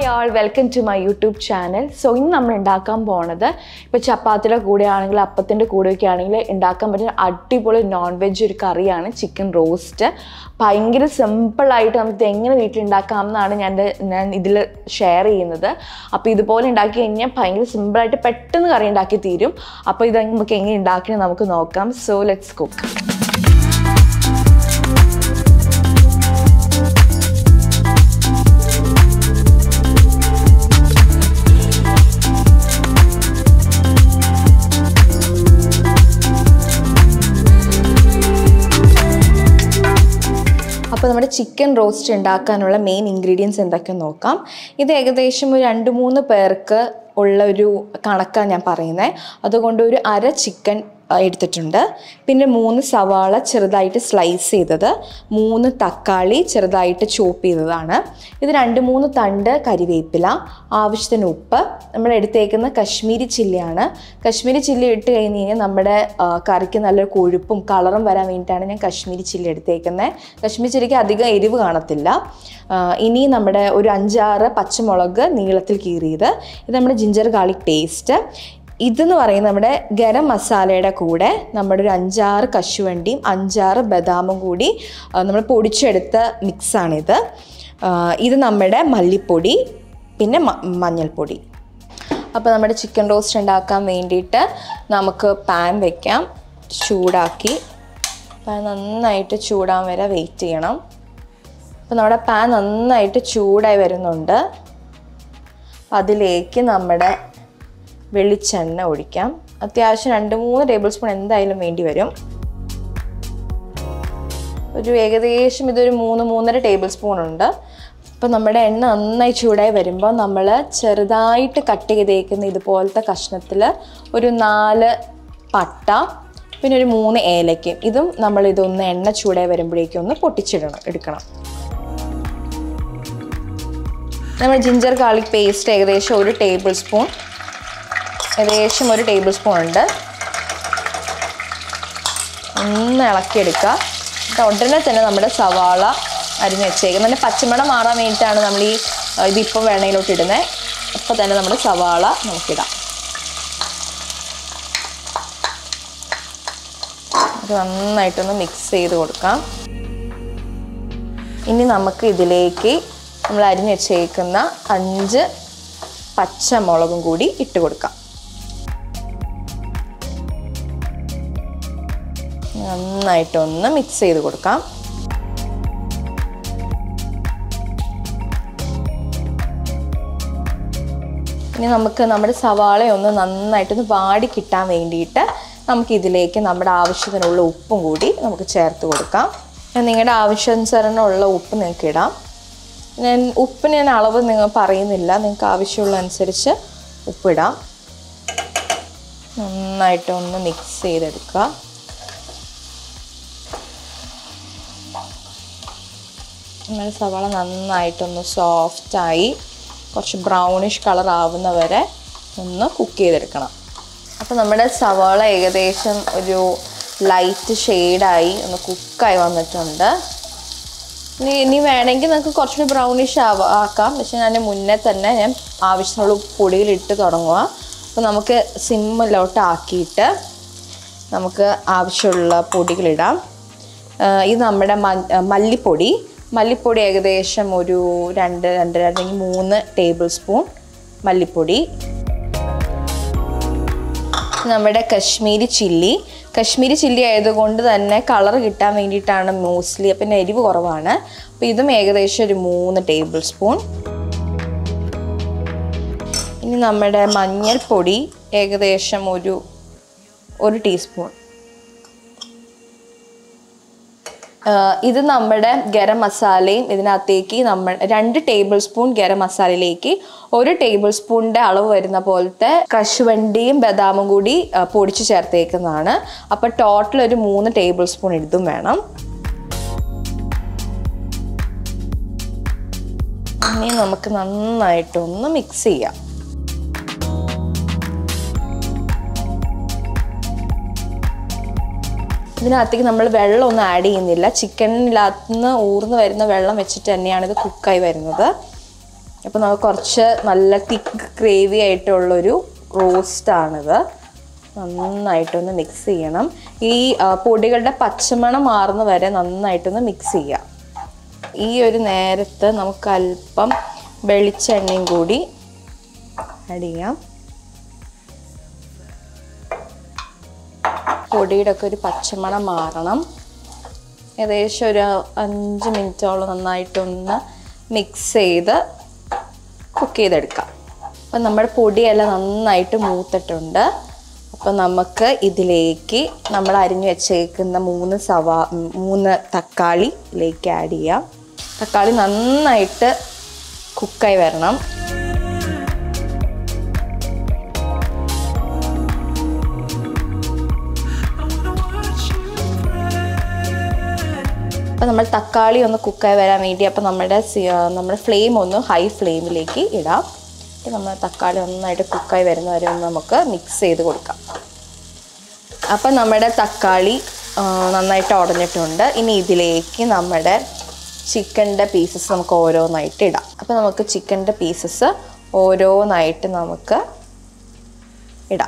hi all welcome to my YouTube channel so ഇന്ന് നമ്മൾ ഉണ്ടാക്കാൻ പോണത് ഇപ്പോൾ ചപ്പാത്തിയുടെ കൂടെ ആണെങ്കിൽ അപ്പത്തിൻ്റെ കൂടെയൊക്കെ ആണെങ്കിൽ ഉണ്ടാക്കാൻ പറ്റുന്ന അടിപൊളി നോൺ വെജ് ഒരു കറിയാണ് ചിക്കൻ റോസ്റ്റ് ഭയങ്കര സിമ്പിളായിട്ട് നമുക്ക് എങ്ങനെ വീട്ടിൽ ഉണ്ടാക്കാം എന്നാണ് ഞാൻ ഇത് ഞാൻ ഇതിൽ ഷെയർ ചെയ്യുന്നത് അപ്പോൾ ഇതുപോലെ ഉണ്ടാക്കി കഴിഞ്ഞാൽ ഭയങ്കര സിമ്പിളായിട്ട് പെട്ടെന്ന് കറി ഉണ്ടാക്കി തീരും അപ്പോൾ ഇത് നമുക്ക് എങ്ങനെ ഉണ്ടാക്കണം നമുക്ക് നോക്കാം സോ ലെറ്റ്സ് കുക്ക് അപ്പോൾ നമ്മുടെ ചിക്കൻ റോസ്റ്റ് ഉണ്ടാക്കാനുള്ള മെയിൻ ഇൻഗ്രീഡിയൻസ് എന്തൊക്കെയെന്ന് നോക്കാം ഇത് ഏകദേശം ഒരു രണ്ട് മൂന്ന് പേർക്ക് ഉള്ള ഒരു കണക്കാണ് ഞാൻ പറയുന്നത് അതുകൊണ്ട് ഒരു അര ചിക്കൻ ആ, എടുത്തിട്ടുണ്ട് പിന്നെ മൂന്ന് സവാള ചെറുതായിട്ട് സ്ലൈസ് ചെയ്തത് മൂന്ന് തക്കാളി ചെറുതായിട്ട് ചോപ്പ് ചെയ്തതാണ് ഇത് രണ്ട് മൂന്ന് തണ്ട് കരിവേപ്പില ആവശ്യത്തിന് ഉപ്പ് നമ്മൾ എടുത്തേക്കുന്ന കശ്മീരി ചില്ലിയാണ് കശ്മീരി ചില്ലി ഇട്ട് കഴിഞ്ഞ് കഴിഞ്ഞാൽ നമ്മുടെ ആ, കറിക്ക് നല്ലൊരു കൊഴുപ്പും കളറും വരാൻ വേണ്ടിയിട്ടാണ് ഞാൻ കശ്മീരി ചില്ലി എടുത്തേക്കുന്നത് കശ്മീരി ചില്ലിക്ക് അധികം എരിവ് കാണത്തില്ല ആ, ഇനി നമ്മുടെ ഒരു അഞ്ചാറ് പച്ചമുളക് നീളത്തിൽ കീറിയത് ഇത് നമ്മുടെ ജിഞ്ചർ ഗാർലിക് പേസ്റ്റ് ഇതെന്ന് പറയുന്നത് നമ്മുടെ ഗരം മസാലയുടെ കൂടെ നമ്മുടെ ഒരു അഞ്ചാറ് കശുവണ്ടിയും അഞ്ചാറ് ബദാമും കൂടി ആ, നമ്മൾ പൊടിച്ചെടുത്ത മിക്സാണിത് ആ, ഇത് നമ്മുടെ മല്ലിപ്പൊടി പിന്നെ മ- മഞ്ഞൾപ്പൊടി അപ്പോൾ നമ്മുടെ ചിക്കൻ റോസ്റ്റ് ഉണ്ടാക്കാൻ വേണ്ടിയിട്ട് നമുക്ക് പാൻ വെക്കാം ചൂടാക്കി പാൻ നന്നായിട്ട് ചൂടാൻ വരെ വെയിറ്റ് ചെയ്യണം അപ്പോൾ നമ്മുടെ പാൻ നന്നായിട്ട് ചൂടായി വരുന്നുണ്ട് അപ്പം അതിലേക്ക് നമ്മുടെ വെളിച്ചെണ്ണ ഒഴിക്കാം അത്യാവശ്യം രണ്ട് മൂന്ന് ടേബിൾ സ്പൂൺ എന്തായാലും വേണ്ടി വരും ഒരു ഏകദേശം ഇതൊരു മൂന്ന് മൂന്നര ടേബിൾ സ്പൂൺ ഉണ്ട് അപ്പോൾ നമ്മുടെ എണ്ണ നന്നായി ചൂടായി വരുമ്പോൾ നമ്മൾ ചെറുതായിട്ട് കട്ട് ചെയ്തേക്കുന്ന ഇതുപോലത്തെ കഷ്ണത്തിൽ ഒരു നാല് പട്ട പിന്നെ ഒരു മൂന്ന് ഏലയ്ക്കും ഇതും നമ്മൾ ഇതൊന്ന് എണ്ണ ചൂടായി വരുമ്പോഴേക്കും ഒന്ന് പൊട്ടിച്ചിടണം എടുക്കണം നമ്മൾ ജിഞ്ചർ ഗാർലിക് പേസ്റ്റ് ഏകദേശം ഒരു ടേബിൾ സ്പൂൺ ഏകദേശം ഒരു ടേബിൾ സ്പൂൺ ഉണ്ട് ഒന്ന് ഇളക്കിയെടുക്കുക എന്നിട്ട് ഉടനെ തന്നെ നമ്മുടെ സവാള അരിഞ്ഞ് വെച്ചേക്കുന്നത് അതിൻ്റെ പച്ചമണം മാറാൻ വേണ്ടിയിട്ടാണ് നമ്മൾ ഈ ആ, ഇതിപ്പോൾ വെണ്ണയിലോട്ട് ഇടുന്നത് അപ്പോൾ തന്നെ നമ്മുടെ സവാള നമുക്കിടാം അത് നന്നായിട്ടൊന്ന് മിക്സ് ചെയ്ത് കൊടുക്കാം ഇനി നമുക്ക് ഇതിലേക്ക് നമ്മൾ അരിഞ്ഞ് വെച്ചേക്കുന്ന അഞ്ച് പച്ചമുളകും കൂടി ഇട്ട് കൊടുക്കാം നന്നായിട്ടൊന്ന് മിക്സ് ചെയ്ത് കൊടുക്കാം ഇനി നമുക്ക് നമ്മുടെ സവാള ഒന്ന് നന്നായിട്ടൊന്ന് വാടി കിട്ടാൻ വേണ്ടിയിട്ട് നമുക്ക് ഇതിലേക്ക് നമ്മുടെ ആവശ്യത്തിനുള്ള ഉപ്പും കൂടി നമുക്ക് ചേർത്ത് കൊടുക്കാം ഞാൻ നിങ്ങളുടെ ആവശ്യാനുസരണമുള്ള ഉപ്പ് നിങ്ങൾക്ക് ഇടാം ഞാൻ ഉപ്പിന് ഞാൻ അളവ് നിങ്ങൾ പറയുന്നില്ല നിങ്ങൾക്ക് ആവശ്യമുള്ള അനുസരിച്ച് ഉപ്പിടാം നന്നായിട്ടൊന്ന് മിക്സ് ചെയ്തെടുക്കുക നമ്മുടെ സവാള നന്നായിട്ടൊന്ന് സോഫ്റ്റായി കുറച്ച് ബ്രൗണിഷ് കളർ ആവുന്ന വരെ ഒന്ന് കുക്ക് ചെയ്തെടുക്കണം അപ്പോൾ നമ്മുടെ സവാള ഏകദേശം ഒരു ലൈറ്റ് ഷെയ്ഡായി ഒന്ന് കുക്കായി വന്നിട്ടുണ്ട് ഇനി ഇനി വേണമെങ്കിൽ നമുക്ക് കുറച്ചുകൂടി ബ്രൗണിഷ് ആവ ആക്കാം പക്ഷെ ഞാൻ മുന്നേ തന്നെ ഞാൻ ആവശ്യത്തിനുള്ള പൊടികളിട്ട് തുടങ്ങുക അപ്പോൾ നമുക്ക് സിമ്മിലോട്ട് ആക്കിയിട്ട് നമുക്ക് ആവശ്യമുള്ള പൊടികളിടാം ആ, ഇത് നമ്മുടെ മ- ആ, മല്ലിപ്പൊടി മല്ലിപ്പൊടി ഏകദേശം ഒരു രണ്ട് രണ്ടര അല്ലെങ്കിൽ മൂന്ന് ടേബിൾ സ്പൂൺ മല്ലിപ്പൊടി നമ്മുടെ കശ്മീരി ചില്ലി കശ്മീരി ചില്ലി ആയതുകൊണ്ട് തന്നെ കളർ കിട്ടാൻ വേണ്ടിയിട്ടാണ് മോസ്റ്റ്ലി പിന്നെ എരിവ് കുറവാണ് അപ്പോൾ ഇതും ഏകദേശം ഒരു മൂന്ന് ടേബിൾ സ്പൂൺ ഇനി നമ്മുടെ മഞ്ഞൾപ്പൊടി ഏകദേശം ഒരു ഒരു ടീസ്പൂൺ ആഹ് ഇത് നമ്മുടെ ഗരം മസാലയും ഇതിനകത്തേക്ക് നമ്മൾ രണ്ട് ടേബിൾ സ്പൂൺ ഗരം മസാലയിലേക്ക് ഒരു ടേബിൾ സ്പൂണിൻ്റെ അളവ് വരുന്ന പോലത്തെ കശുവണ്ടിയും ബദാമും കൂടി ആഹ് പൊടിച്ച് ചേർത്തേക്കുന്നതാണ് അപ്പോൾ ടോട്ടൽ ഒരു മൂന്ന് ടേബിൾ സ്പൂൺ ഇതും വേണം ഇനി നമുക്ക് നന്നായിട്ടൊന്ന് മിക്സ് ചെയ്യാം ഇതിനകത്തേക്ക് നമ്മൾ വെള്ളം ഒന്നും ആഡ് ചെയ്യുന്നില്ല ചിക്കനിനകത്ത് നിന്ന് ഊർന്ന് വരുന്ന വെള്ളം വെച്ചിട്ട് തന്നെയാണ് ഇത് കുക്കായി വരുന്നത് അപ്പോൾ നമുക്ക് കുറച്ച് നല്ല തിക്ക് ഗ്രേവി ആയിട്ടുള്ളൊരു റോസ്റ്റാണിത് നന്നായിട്ടൊന്ന് മിക്സ് ചെയ്യണം ഈ ആ, പൊടികളുടെ പച്ചമണം മാറുന്ന വരെ നന്നായിട്ടൊന്ന് മിക്സ് ചെയ്യാം ഈ ഒരു നേരത്ത് നമുക്ക് അല്പം വെളിച്ചെണ്ണയും കൂടി ആഡ് ചെയ്യാം പൊടിയുടെ ഒക്കെ ഒരു പച്ചമണം മാറണം ഏകദേശം ഒരു അഞ്ച് മിനിറ്റോളം നന്നായിട്ടൊന്ന് മിക്സ് ചെയ്ത് കുക്ക് ചെയ്തെടുക്കാം അപ്പം നമ്മുടെ പൊടിയെല്ലാം നന്നായിട്ട് മൂത്തിട്ടുണ്ട് അപ്പം നമുക്ക് ഇതിലേക്ക് നമ്മൾ അരിഞ്ഞു വെച്ചേക്കുന്ന മൂന്ന് സവാ ഉം, മൂന്ന് തക്കാളിയിലേക്ക് ആഡ് ചെയ്യാം തക്കാളി നന്നായിട്ട് കുക്കായി വരണം അപ്പം നമ്മൾ തക്കാളി ഒന്ന് കുക്കായി വരാൻ വേണ്ടി അപ്പം നമ്മുടെ സി- ആ, നമ്മുടെ ഫ്ലെയിം ഒന്ന് ഹൈ ഫ്ലെയിമിലേക്ക് ഇടാം അപ്പം നമ്മൾ തക്കാളി നന്നായിട്ട് കുക്കായി വരുന്ന വരെ ഒന്ന് നമുക്ക് മിക്സ് ചെയ്ത് കൊടുക്കാം അപ്പം നമ്മുടെ തക്കാളി ആ, നന്നായിട്ട് ഉടഞ്ഞിട്ടുണ്ട് ഇനി ഇതിലേക്ക് നമ്മുടെ ചിക്കൻ്റെ പീസസ് നമുക്ക് ഓരോന്നായിട്ട് ഇടാം അപ്പം നമുക്ക് ചിക്കൻ്റെ പീസസ് ഓരോന്നായിട്ട് നമുക്ക് ഇടാം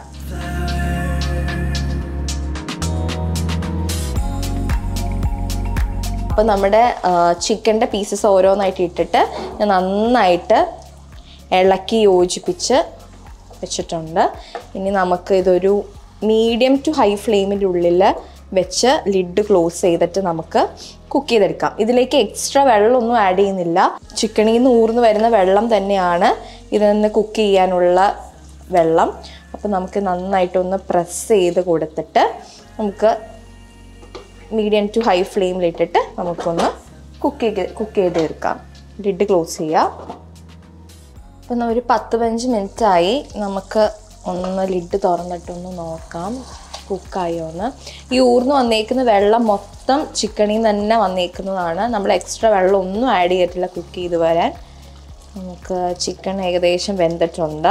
അപ്പോൾ നമ്മുടെ ചിക്കൻ്റെ പീസസ് ഓരോന്നായിട്ട് ഇട്ടിട്ട് ഞാൻ നന്നായിട്ട് ഇളക്കി യോജിപ്പിച്ച് വെച്ചിട്ടുണ്ട് ഇനി നമുക്ക് ഇതൊരു മീഡിയം ടു ഹൈ ഫ്ലെയിമിൻ്റെ ഉള്ളിൽ വെച്ച് ലിഡ് ക്ലോസ് ചെയ്തിട്ട് നമുക്ക് കുക്ക് ചെയ്തെടുക്കാം ഇതിലേക്ക് എക്സ്ട്രാ വെള്ളമൊന്നും ആഡ് ചെയ്യുന്നില്ല ചിക്കണിൽ നിന്ന് ഊർന്ന് വരുന്ന വെള്ളം തന്നെയാണ് ഇതിൽ നിന്ന് കുക്ക് ചെയ്യാനുള്ള വെള്ളം അപ്പോൾ നമുക്ക് നന്നായിട്ടൊന്ന് പ്രസ് ചെയ്ത് കൊടുത്തിട്ട് നമുക്ക് മീഡിയം ടു ഹൈ ഫ്ലെയിമിലിട്ടിട്ട് നമുക്കൊന്ന് കുക്ക് ചെയ്ത് കുക്ക് ചെയ്ത് എടുക്കാം ലിഡ് ക്ലോസ് ചെയ്യാം അപ്പം ഒരു പത്ത് പതിനഞ്ച് മിനിറ്റായി നമുക്ക് ഒന്ന് ലിഡ് തുറന്നിട്ടൊന്ന് നോക്കാം കുക്കായോ എന്ന് ഈ ഊർന്ന് വന്നേക്കുന്ന വെള്ളം മൊത്തം ചിക്കണിൽ നിന്ന് തന്നെ വന്നേക്കുന്നതാണ് നമ്മൾ എക്സ്ട്രാ വെള്ളം ഒന്നും ആഡ് ചെയ്തിട്ടില്ല കുക്ക് ചെയ്ത് വരാൻ നമുക്ക് ചിക്കൻ ഏകദേശം വെന്തിട്ടുണ്ട്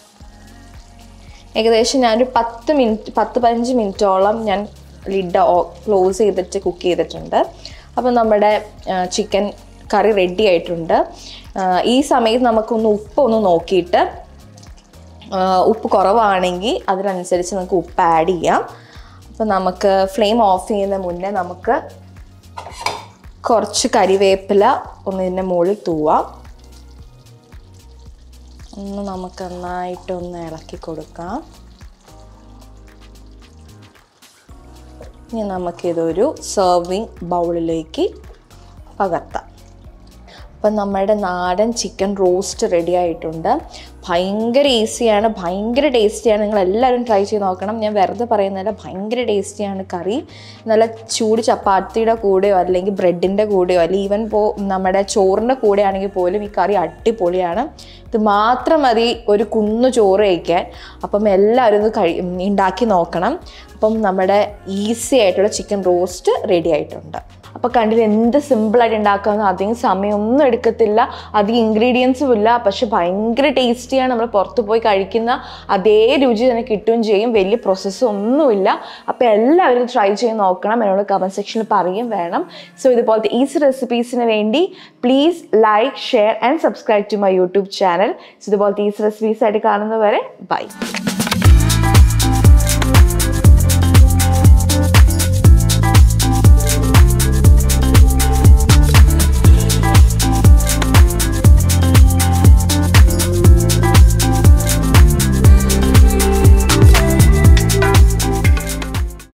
ഏകദേശം ഞാനൊരു പത്ത് മിനിറ്റ് പത്ത് പതിനഞ്ച് മിനിറ്റോളം ഞാൻ ലിഡ് ക്ലോസ് ചെയ്തിട്ട് കുക്ക് ചെയ്തിട്ടുണ്ട് അപ്പോൾ നമ്മുടെ ചിക്കൻ കറി റെഡി ആയിട്ടുണ്ട് ആ, ഈ സമയത്ത് നമുക്കൊന്ന് ഉപ്പ് ഒന്ന് നോക്കിയിട്ട് ആ, ഉപ്പ് കുറവാണെങ്കിൽ അതിനനുസരിച്ച് നമുക്ക് ഉപ്പ് ആഡ് ചെയ്യാം അപ്പോൾ നമുക്ക് ഫ്ലെയിം ഓഫ് ചെയ്യുന്ന മുന്നേ നമുക്ക് കുറച്ച് കരിവേപ്പില ഒന്ന് ഇതിൻ്റെ മുകളിൽ തൂവാം ഒന്ന് നമുക്ക് നന്നായിട്ടൊന്ന് ഇളക്കി കൊടുക്കാം ഇനി നമുക്കിതൊരു സെർവിങ് ബൗളിലേക്ക് പകർത്താം അപ്പം നമ്മുടെ നാടൻ ചിക്കൻ റോസ്റ്റ് റെഡി ആയിട്ടുണ്ട് ഭയങ്കര ഈസിയാണ് ഭയങ്കര ടേസ്റ്റിയാണ് നിങ്ങൾ എല്ലാവരും ട്രൈ ചെയ്ത് നോക്കണം ഞാൻ വെറുതെ പറയുന്നില്ല ഭയങ്കര ടേസ്റ്റിയാണ് കറി നല്ല ചൂട് ചപ്പാത്തിയുടെ കൂടെയോ അല്ലെങ്കിൽ ബ്രെഡിൻ്റെ കൂടെയോ അല്ലെങ്കിൽ ഈവൻ പോ നമ്മുടെ ചോറിൻ്റെ കൂടെ ആണെങ്കിൽ പോലും ഈ കറി അടിപൊളിയാണ് ഇത് മാത്രം മതി ഒരു കുന്നു ചോറ് കഴിക്കാൻ അപ്പം എല്ലാവരും ഇത് കഴി ഉണ്ടാക്കി നോക്കണം അപ്പം നമ്മുടെ ഈസി ആയിട്ടുള്ള ചിക്കൻ റോസ്റ്റ് റെഡി ആയിട്ടുണ്ട് അപ്പോൾ കണ്ടില്ല എന്ത് സിമ്പിളായിട്ട് ഉണ്ടാക്കാമെന്ന് അധികം സമയമൊന്നും എടുക്കത്തില്ല അധികം ഇൻഗ്രീഡിയൻസും ഇല്ല പക്ഷെ ഭയങ്കര ടേസ്റ്റിയാണ് നമ്മൾ പുറത്ത് പോയി കഴിക്കുന്ന അതേ രുചി തന്നെ കിട്ടുകയും ചെയ്യും വലിയ പ്രോസസ്സും ഒന്നുമില്ല അപ്പോൾ എല്ലാവരും ട്രൈ ചെയ്ത് നോക്കണം എന്നോട് കമൻറ്റ് സെക്ഷനിൽ പറയുകയും വേണം സോ ഇതുപോലത്തെ ഈസി റെസിപ്പീസിന് വേണ്ടി please like share and subscribe to my YouTube channel ഇതുപോലത്തെ ഈസി റെസിപ്പീസ് ആയിട്ട് കാണുന്നവരെ ബൈ